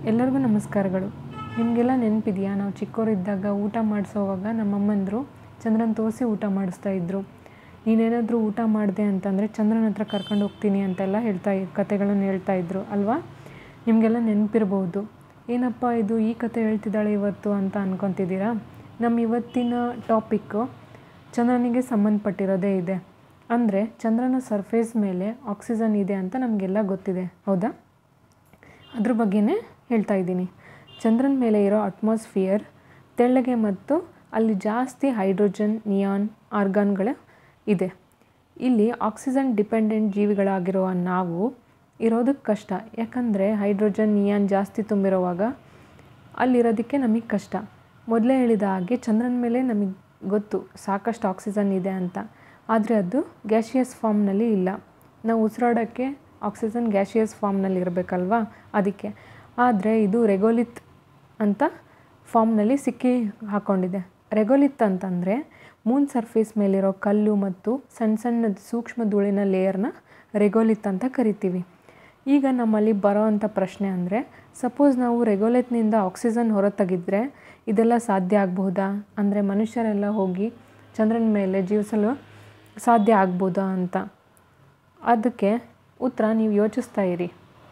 ಎಲ್ಲರಿಗೂ ನಮಸ್ಕಾರಗಳು ನಿಮಗೆಲ್ಲ ನೆನಪಿದೆಯಾ ನಾವು ಚಿಕ್ಕವರಿದ್ದಾಗ ಊಟ ಮಾಡಿಸೋವಾಗ ನಮ್ಮಮ್ಮಂದರು ಚಂದ್ರನ ತೋರಿಸಿ ಊಟ ಮಾಡಿಸ್ತಾ ಇದ್ದರು ನೀನೇನಾದರೂ ಊಟ ಮಾಡಿದೆ ಅಂತಂದರೆ ಚಂದ್ರನ ಹತ್ರ ಕರ್ಕೊಂಡು ಹೋಗ್ತೀನಿ ಅಂತೆಲ್ಲ ಹೇಳ್ತಾ ಕತೆಗಳನ್ನು ಹೇಳ್ತಾ ಇದ್ದರು ಅಲ್ವಾ ನಿಮಗೆಲ್ಲ ನೆನಪಿರ್ಬೋದು ಏನಪ್ಪ ಇದು ಈ ಕತೆ ಹೇಳ್ತಿದ್ದಾಳೆ ಇವತ್ತು ಅಂತ ಅನ್ಕೊತಿದ್ದೀರಾ ನಮ್ಮ ಇವತ್ತಿನ ಟಾಪಿಕ್ಕು ಚಂದ್ರನಿಗೆ ಸಂಬಂಧಪಟ್ಟಿರೋದೇ ಇದೆ ಅಂದರೆ ಚಂದ್ರನ ಸರ್ಫೇಸ್ ಮೇಲೆ ಆಕ್ಸಿಜನ್ ಇದೆ ಅಂತ ನಮಗೆಲ್ಲ ಗೊತ್ತಿದೆ ಹೌದಾ ಅದ್ರ ಬಗ್ಗೆನೇ ಹೇಳ್ತಾ ಇದ್ದೀನಿ ಚಂದ್ರನ ಮೇಲೆ ಇರೋ ಅಟ್ಮಾಸ್ಫಿಯರ್ ತೆಳ್ಳಗೆ ಮತ್ತು ಅಲ್ಲಿ ಜಾಸ್ತಿ ಹೈಡ್ರೋಜನ್ ನಿಯಾನ್ ಆರ್ಗಾನ್ಗಳು ಇದೆ ಇಲ್ಲಿ ಆಕ್ಸಿಜನ್ ಡಿಪೆಂಡೆಂಟ್ ಜೀವಿಗಳಾಗಿರುವ ನಾವು ಇರೋದಕ್ಕೆ ಕಷ್ಟ ಯಾಕಂದರೆ ಹೈಡ್ರೋಜನ್ ನಿಯಾನ್ ಜಾಸ್ತಿ ತುಂಬಿರುವಾಗ ಅಲ್ಲಿರೋದಕ್ಕೆ ನಮಗೆ ಕಷ್ಟ ಮೊದಲೇ ಹೇಳಿದ ಹಾಗೆ ಚಂದ್ರನ ಮೇಲೆ ನಮಗೆ ಗೊತ್ತು ಸಾಕಷ್ಟು ಆಕ್ಸಿಜನ್ ಇದೆ ಅಂತ ಆದರೆ ಅದು ಗ್ಯಾಶಿಯಸ್ ಫಾರ್ಮ್ನಲ್ಲಿ ಇಲ್ಲ ನಾವು ಉಸಿರಾಡೋಕ್ಕೆ ಆಕ್ಸಿಜನ್ ಗ್ಯಾಶಿಯಸ್ ಫಾರ್ಮ್ನಲ್ಲಿ ಇರಬೇಕಲ್ವಾ ಅದಕ್ಕೆ ಆದರೆ ಇದು ರೆಗೋಲಿತ್ ಅಂತ ಫಾರ್ಮ್ನಲ್ಲಿ ಸಿಕ್ಕಿ ಹಾಕ್ಕೊಂಡಿದೆ ರೆಗೋಲಿತ್ ಅಂತಂದರೆ ಮೂನ್ ಸರ್ಫೇಸ್ ಮೇಲಿರೋ ಕಲ್ಲು ಮತ್ತು ಸಣ್ಣ ಸಣ್ಣ ಸೂಕ್ಷ್ಮ ಧೂಳಿನ ಲೇಯರ್ನ ರೆಗೋಲಿತ್ ಅಂತ ಕರಿತೀವಿ ಈಗ ನಮ್ಮಲ್ಲಿ ಬರೋ ಅಂಥ ಪ್ರಶ್ನೆ ಅಂದರೆ ಸಪೋಸ್ ನಾವು ರೆಗೋಲಿತ್ನಿಂದ ಆಕ್ಸಿಜನ್ ಹೊರತೆಗಿದ್ರೆ ಇದೆಲ್ಲ ಸಾಧ್ಯ ಆಗಬಹುದಾ ಅಂದರೆ ಮನುಷ್ಯರೆಲ್ಲ ಹೋಗಿ ಚಂದ್ರನ ಮೇಲೆ ಜೀವಿಸಲು ಸಾಧ್ಯ ಆಗ್ಬೋದಾ ಅಂತ ಅದಕ್ಕೆ ಉತ್ತರ ನೀವು ಯೋಚಿಸ್ತಾ ಇರಿ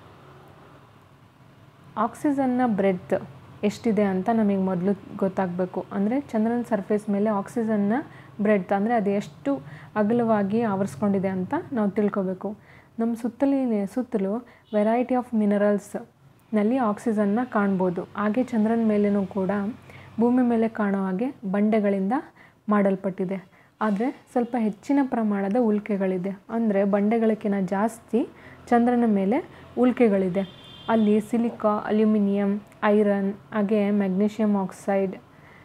ಆಕ್ಸಿಜನ್ನ ಬ್ರೆಡ್ತ್ ಎಷ್ಟಿದೆ ಅಂತ ನಮಗೆ ಮೊದಲು ಗೊತ್ತಾಗಬೇಕು ಅಂದರೆ ಚಂದ್ರನ ಸರ್ಫೇಸ್ ಮೇಲೆ ಆಕ್ಸಿಜನ್ನ ಬ್ರೆಡ್ತ್ ಅಂದರೆ ಅದು ಎಷ್ಟು ಅಗಲವಾಗಿ ಆವರಿಸ್ಕೊಂಡಿದೆ ಅಂತ ನಾವು ತಿಳ್ಕೊಬೇಕು ನಮ್ಮ ಸುತ್ತಲಿನ ಸುತ್ತಲೂ ವೆರೈಟಿ ಆಫ್ ಮಿನರಲ್ಸ್ನಲ್ಲಿ ಆಕ್ಸಿಜನ್ನ ಕಾಣ್ಬೋದು ಹಾಗೆ ಚಂದ್ರನ ಮೇಲೇನೂ ಕೂಡ ಭೂಮಿ ಮೇಲೆ ಕಾಣೋ ಹಾಗೆ ಬಂಡೆಗಳಿಂದ ಮಾಡಲ್ಪಟ್ಟಿದೆ ಆದರೆ ಸ್ವಲ್ಪ ಹೆಚ್ಚಿನ ಪ್ರಮಾಣದ ಉಲ್ಕೆಗಳಿದೆ ಅಂದರೆ ಬಂಡೆಗಳಕ್ಕಿಂತ ಜಾಸ್ತಿ ಚಂದ್ರನ ಮೇಲೆ ಉಲ್ಕೆಗಳಿದೆ ಅಲ್ಲಿ ಸಿಲಿಕಾ ಅಲ್ಯೂಮಿನಿಯಂ ಐರನ್ ಹಾಗೆ ಮ್ಯಾಗ್ನೀಷಿಯಮ್ ಆಕ್ಸೈಡ್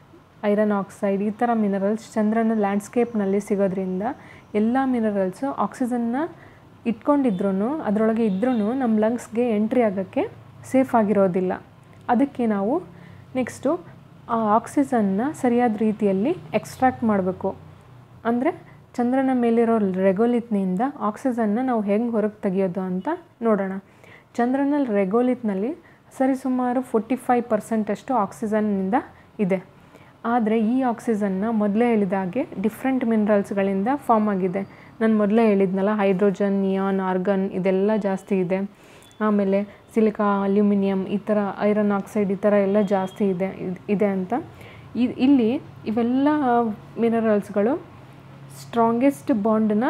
ಐರನ್ ಆಕ್ಸೈಡ್ ಈ ಥರ ಮಿನರಲ್ಸ್ ಚಂದ್ರನ ಲ್ಯಾಂಡ್ಸ್ಕೇಪ್ನಲ್ಲಿ ಸಿಗೋದ್ರಿಂದ ಎಲ್ಲ ಮಿನರಲ್ಸು ಆಕ್ಸಿಜನ್ನ ಇಟ್ಕೊಂಡಿದ್ರೂ ಅದರೊಳಗೆ ಇದ್ರೂ ನಮ್ಮ ಲಂಗ್ಸ್ಗೆ ಎಂಟ್ರಿ ಆಗೋಕ್ಕೆ ಸೇಫ್ ಆಗಿರೋದಿಲ್ಲ ಅದಕ್ಕೆ ನಾವು ನೆಕ್ಸ್ಟು ಆ ಆಕ್ಸಿಜನ್ನ ಸರಿಯಾದ ರೀತಿಯಲ್ಲಿ ಎಕ್ಸ್ಟ್ರಾಕ್ಟ್ ಮಾಡಬೇಕು ಅಂದರೆ ಚಂದ್ರನ ಮೇಲಿರೋ ರೆಗೋಲಿತ್ನಿಂದ ಆಕ್ಸಿಜನ್ನ ನಾವು ಹೆಂಗೆ ಹೊರಗೆ ತೆಗಿಯೋದು ಅಂತ ನೋಡೋಣ ಚಂದ್ರನಲ್ಲಿ ರೆಗೋಲಿತ್ನಲ್ಲಿ ಸರಿಸುಮಾರು ಫೋರ್ಟಿ ಫೈವ್ ಪರ್ಸೆಂಟಷ್ಟು ಆಕ್ಸಿಜನ್ನಿಂದ ಇದೆ ಆದರೆ ಈ ಆಕ್ಸಿಜನ್ನ ಮೊದಲೇ ಹೇಳಿದ ಹಾಗೆ ಡಿಫ್ರೆಂಟ್ ಮಿನರಲ್ಸ್ಗಳಿಂದ ಫಾರ್ಮ್ ಆಗಿದೆ ನಾನು ಮೊದಲೇ ಹೇಳಿದ್ನಲ್ಲ ಹೈಡ್ರೋಜನ್ ನಿಯಾನ್ ಆರ್ಗನ್ ಇದೆಲ್ಲ ಜಾಸ್ತಿ ಇದೆ ಆಮೇಲೆ ಸಿಲಿಕಾ ಅಲ್ಯೂಮಿನಿಯಂ ಈ ಥರ ಐರನ್ ಆಕ್ಸೈಡ್ ಈ ಥರ ಎಲ್ಲ ಜಾಸ್ತಿ ಇದೆ ಇದೆ ಅಂತ ಇಲ್ಲಿ ಇವೆಲ್ಲ ಮಿನರಲ್ಸ್ಗಳು ಸ್ಟ್ರಾಂಗೆಸ್ಟ್ ಬಾಂಡನ್ನ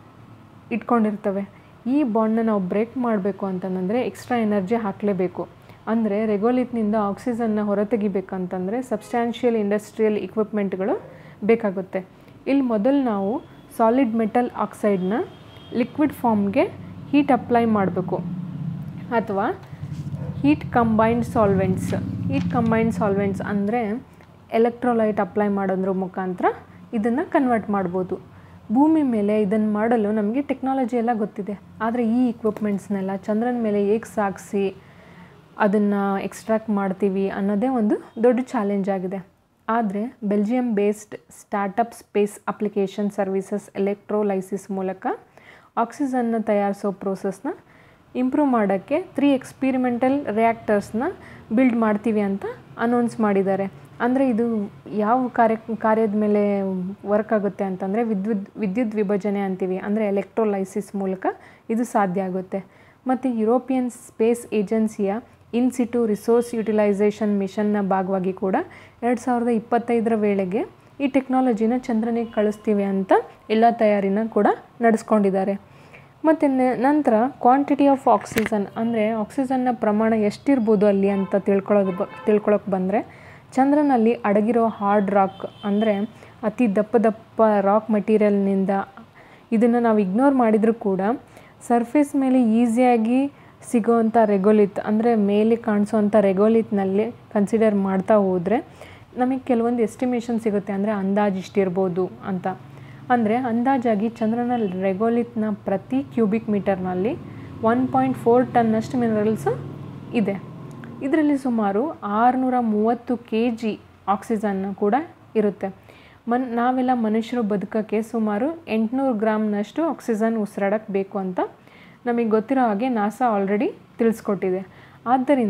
ಇಟ್ಕೊಂಡಿರ್ತವೆ ಈ ಬಾಂಡನ್ನ ನಾವು ಬ್ರೇಕ್ ಮಾಡಬೇಕು ಅಂತಂದರೆ ಎಕ್ಸ್ಟ್ರಾ ಎನರ್ಜಿ ಹಾಕಲೇಬೇಕು ಅಂದರೆ ರೆಗೋಲಿತ್ನಿಂದ ಆಕ್ಸಿಜನ್ನ ಹೊರತೆಗಿಬೇಕಂತಂದರೆ ಸಬ್ಸ್ಟ್ಯಾನ್ಷಿಯಲ್ ಇಂಡಸ್ಟ್ರಿಯಲ್ ಇಕ್ವಿಪ್ಮೆಂಟ್ಗಳು ಬೇಕಾಗುತ್ತೆ ಇಲ್ಲಿ ಮೊದಲು ನಾವು ಸಾಲಿಡ್ ಮೆಟಲ್ ಆಕ್ಸೈಡ್ನ ಲಿಕ್ವಿಡ್ ಫಾರ್ಮ್ಗೆ ಹೀಟ್ ಅಪ್ಲೈ ಮಾಡಬೇಕು ಅಥವಾ heat combined solvents heat combined solvents ಅಂದರೆ ಎಲೆಕ್ಟ್ರೋಲೈಟ್ ಅಪ್ಲೈ ಮಾಡೋದ್ರ ಮುಖಾಂತರ ಇದನ್ನು ಕನ್ವರ್ಟ್ ಮಾಡ್ಬೋದು ಭೂಮಿ ಮೇಲೆ ಇದನ್ನು ಮಾಡಲು ನಮಗೆ ಟೆಕ್ನಾಲಜಿ ಎಲ್ಲ ಗೊತ್ತಿದೆ ಆದರೆ ಈ ಇಕ್ವಿಪ್ಮೆಂಟ್ಸ್ನೆಲ್ಲ ಚಂದ್ರನ ಮೇಲೆ ಹೇಗೆ ಸಾಗಿಸಿ ಅದನ್ನು ಎಕ್ಸ್ಟ್ರಾಕ್ಟ್ ಮಾಡ್ತೀವಿ ಅನ್ನೋದೇ ಒಂದು ದೊಡ್ಡ ಚಾಲೆಂಜ್ ಆಗಿದೆ ಆದರೆ Belgium based startup Space Application Services electrolysis ಮೂಲಕ ಆಕ್ಸಿಜನ್ನ ತಯಾರಿಸೋ ಪ್ರೋಸೆಸ್ನ ಇಂಪ್ರೂವ್ ಮಾಡೋಕ್ಕೆ ತ್ರೀ ಎಕ್ಸ್ಪಿರಿಮೆಂಟಲ್ ರಿಯಾಕ್ಟರ್ಸ್ನ ಬಿಲ್ಡ್ ಮಾಡ್ತೀವಿ ಅಂತ ಅನೌನ್ಸ್ ಮಾಡಿದ್ದಾರೆ ಅಂದರೆ ಇದು ಯಾವ ಕಾರ್ಯ ಕಾರ್ಯದ ಮೇಲೆ ವರ್ಕ್ ಆಗುತ್ತೆ ಅಂತಂದರೆ ವಿದ್ಯುತ್ ವಿದ್ಯುತ್ ವಿಭಜನೆ ಅಂತೀವಿ ಅಂದರೆ ಎಲೆಕ್ಟ್ರೋಲೈಸಿಸ್ ಮೂಲಕ ಇದು ಸಾಧ್ಯ ಆಗುತ್ತೆ ಮತ್ತು ಯುರೋಪಿಯನ್ ಸ್ಪೇಸ್ ಏಜೆನ್ಸಿಯ ಇನ್ ಸಿಟು ರಿಸೋರ್ಸ್ ಯುಟಿಲೈಸೇಷನ್ ಮಿಷನ್ನ ಭಾಗವಾಗಿ ಕೂಡ ಎರಡು ಸಾವಿರದ ಇಪ್ಪತ್ತೈದರ ವೇಳೆಗೆ ಈ ಟೆಕ್ನಾಲಜಿನ ಚಂದ್ರನಿಗೆ ಕಳಿಸ್ತೀವಿ ಅಂತ ಎಲ್ಲ ತಯಾರಿನ ಕೂಡ ನಡೆಸ್ಕೊಂಡಿದ್ದಾರೆ ಮತ್ತು ನಂತರ ಕ್ವಾಂಟಿಟಿ ಆಫ್ ಆಕ್ಸಿಜನ್ ಅಂದರೆ ಆಕ್ಸಿಜನ್ನ ಪ್ರಮಾಣ ಎಷ್ಟಿರ್ಬೋದು ಅಲ್ಲಿ ಅಂತ ತಿಳ್ಕೊಳ್ಳೋದು ಬ ತಿಳ್ಕೊಳಕ್ಕೆ ಬಂದರೆ ಚಂದ್ರನಲ್ಲಿ ಅಡಗಿರೋ ಹಾರ್ಡ್ ರಾಕ್ ಅಂದರೆ ಅತಿ ದಪ್ಪ ದಪ್ಪ ರಾಕ್ ಮೆಟೀರಿಯಲ್ನಿಂದ ಇದನ್ನು ನಾವು ಇಗ್ನೋರ್ ಮಾಡಿದರೂ ಕೂಡ ಸರ್ಫೇಸ್ ಮೇಲೆ ಈಸಿಯಾಗಿ ಸಿಗೋವಂಥ ರೆಗೋಲಿತ್ ಅಂದರೆ ಮೇಲೆ ಕಾಣಿಸೋವಂಥ ರೆಗೋಲಿತ್ನಲ್ಲಿ ಕನ್ಸಿಡರ್ ಮಾಡ್ತಾ ಹೋದರೆ ನಮಗೆ ಕೆಲವೊಂದು ಎಸ್ಟಿಮೇಷನ್ ಸಿಗುತ್ತೆ ಅಂದರೆ ಅಂದಾಜು ಇಷ್ಟಿರ್ಬೋದು ಅಂತ ಅಂದರೆ ಅಂದಾಜಾಗಿ ಚಂದ್ರನ ರೆಗೋಲಿತ್ನ ಪ್ರತಿ ಕ್ಯೂಬಿಕ್ ಮೀಟರ್ನಲ್ಲಿ ಒನ್ ಪಾಯಿಂಟ್ ಫೋರ್ ಟನ್ನಷ್ಟು ಮಿನರಲ್ಸ್ ಇದೆ ಇದರಲ್ಲಿ ಸುಮಾರು ಆರುನೂರ ಮೂವತ್ತು ಕೆ ಜಿ ಆಕ್ಸಿಜನ್ನ ಕೂಡ ಇರುತ್ತೆ ಮನ್ ನಾವೆಲ್ಲ ಮನುಷ್ಯರು ಬದುಕೋಕ್ಕೆ ಸುಮಾರು ಎಂಟುನೂರು ಗ್ರಾಮ್ನಷ್ಟು ಆಕ್ಸಿಜನ್ ಉಸಿರಾಡಕ್ಕೆ ಬೇಕು ಅಂತ ನಮಗೆ ಗೊತ್ತಿರೋ ಹಾಗೆ ನಾಸಾ ಆಲ್ರೆಡಿ ತಿಳಿಸ್ಕೊಟ್ಟಿದೆ ಆದ್ದರಿಂದ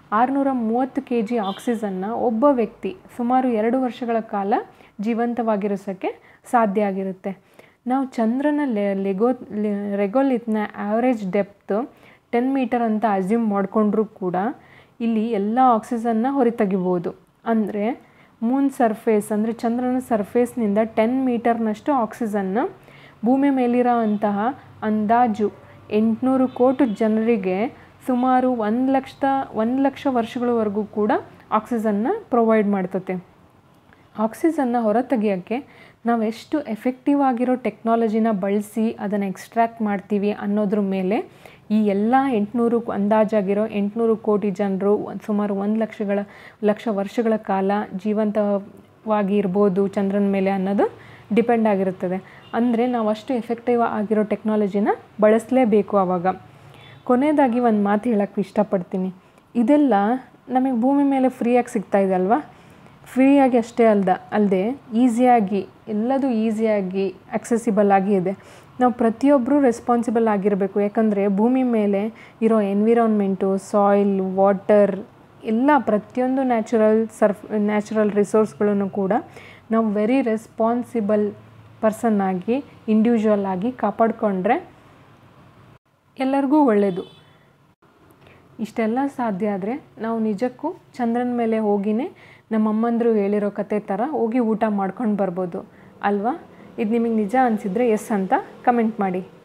ಆರುನೂರ ಮೂವತ್ತು ಕೆ ಜಿ ಆಕ್ಸಿಜನ್ನ ಒಬ್ಬ ವ್ಯಕ್ತಿ ಸುಮಾರು ಎರಡು ವರ್ಷಗಳ ಕಾಲ ಜೀವಂತವಾಗಿರಿಸೋಕ್ಕೆ ಸಾಧ್ಯ ಆಗಿರುತ್ತೆ ನಾವು ಚಂದ್ರನ ಲೆ ಲೆಗೋ ರೆಗೋಲಿತ್ನ ಆ್ಯಾವ್ರೇಜ್ ಡೆಪ್ತ್ ಟೆನ್ ಮೀಟರ್ ಅಂತ ಅಸ್ಯೂಮ್ ಮಾಡಿಕೊಂಡ್ರೂ ಕೂಡ ಇಲ್ಲಿ ಎಲ್ಲ ಆಕ್ಸಿಜನ್ನ ಹೊರತೆಗಿಬೋದು ಅಂದರೆ ಮೂನ್ ಸರ್ಫೇಸ್ ಅಂದರೆ ಚಂದ್ರನ ಸರ್ಫೇಸ್ನಿಂದ ಟೆನ್ ಮೀಟರ್ನಷ್ಟು ಆಕ್ಸಿಜನ್ನ ಭೂಮಿ ಮೇಲಿರೋ ಅಂತಹ ಅಂದಾಜು ಎಂಟುನೂರು ಕೋಟಿ ಜನರಿಗೆ ಸುಮಾರು ಒಂದು ಲಕ್ಷದ ಒಂದು ಲಕ್ಷ ವರ್ಷಗಳವರೆಗೂ ಕೂಡ ಆಕ್ಸಿಜನ್ನ ಪ್ರೊವೈಡ್ ಮಾಡ್ತತೆ ಆಕ್ಸಿಜನ್ನ ಹೊರತೆಗೆಯೋಕ್ಕೆ ನಾವು ಎಷ್ಟು ಎಫೆಕ್ಟಿವ್ ಆಗಿರೋ ಟೆಕ್ನಾಲಜಿನ ಬಳಸಿ ಅದನ್ನು ಎಕ್ಸ್ಟ್ರ್ಯಾಕ್ಟ್ ಮಾಡ್ತೀವಿ ಅನ್ನೋದ್ರ ಮೇಲೆ ಈ ಎಲ್ಲ ಎಂಟುನೂರು ಅಂದಾಜಾಗಿರೋ ಎಂಟುನೂರು ಕೋಟಿ ಜನರು ಸುಮಾರು ಒಂದು ಲಕ್ಷಗಳ ಲಕ್ಷ ವರ್ಷಗಳ ಕಾಲ ಜೀವಂತವಾಗಿ ಇರ್ಬೋದು ಚಂದ್ರನ ಮೇಲೆ ಅನ್ನೋದು ಡಿಪೆಂಡ್ ಆಗಿರುತ್ತದೆ ಅಂದರೆ ನಾವು ಅಷ್ಟು ಎಫೆಕ್ಟಿವ್ ಆಗಿರೋ ಟೆಕ್ನಾಲಜಿನ ಬಳಸಲೇಬೇಕು ಆವಾಗ ಕೊನೆಯದಾಗಿ ಒಂದು ಮಾತು ಹೇಳೋಕ್ಕೆ ಇಷ್ಟಪಡ್ತೀನಿ ಇದೆಲ್ಲ ನಮಗೆ ಭೂಮಿ ಮೇಲೆ ಫ್ರೀಯಾಗಿ ಸಿಗ್ತಾ ಇದೆ ಅಲ್ವಾ ಫ್ರೀಯಾಗಿ ಅಷ್ಟೇ ಅಲ್ದ ಅಲ್ಲದೆ ಈಸಿಯಾಗಿ ಎಲ್ಲದೂ ಈಸಿಯಾಗಿ ಅಕ್ಸೆಸಿಬಲ್ ಆಗಿ ಇದೆ ನಾವು ಪ್ರತಿಯೊಬ್ಬರೂ ರೆಸ್ಪಾನ್ಸಿಬಲ್ ಆಗಿರಬೇಕು ಯಾಕಂದರೆ ಭೂಮಿ ಮೇಲೆ ಇರೋ ಎನ್ವಿರಾನ್ಮೆಂಟು ಸಾಯಿಲ್ ವಾಟರ್ ಎಲ್ಲ ಪ್ರತಿಯೊಂದು ನ್ಯಾಚುರಲ್ ಸರ್ಫ್ ನ್ಯಾಚುರಲ್ ರಿಸೋರ್ಸ್ಗಳನ್ನು ಕೂಡ ನಾವು ವೆರಿ ರೆಸ್ಪಾನ್ಸಿಬಲ್ ಪರ್ಸನ್ ಆಗಿ ಇಂಡಿವಿಜುವಲ್ ಆಗಿ ಕಾಪಾಡಿಕೊಂಡ್ರೆ ಎಲ್ಲರಿಗೂ ಒಳ್ಳೆಯದು ಇಷ್ಟೆಲ್ಲ ಸಾಧ್ಯ ಆದರೆ ನಾವು ನಿಜಕ್ಕೂ ಚಂದ್ರನ ಮೇಲೆ ಹೋಗಿನೇ ನಮ್ಮಮ್ಮಂದರು ಹೇಳಿರೋ ಕತೆ ಥರ ಹೋಗಿ ಊಟ ಮಾಡ್ಕೊಂಡು ಬರ್ಬೋದು ಅಲ್ವಾ ಇದು ನಿಮಗೆ ನಿಜ ಅನಿಸಿದರೆ ಎಸ್ ಅಂತ ಕಮೆಂಟ್ ಮಾಡಿ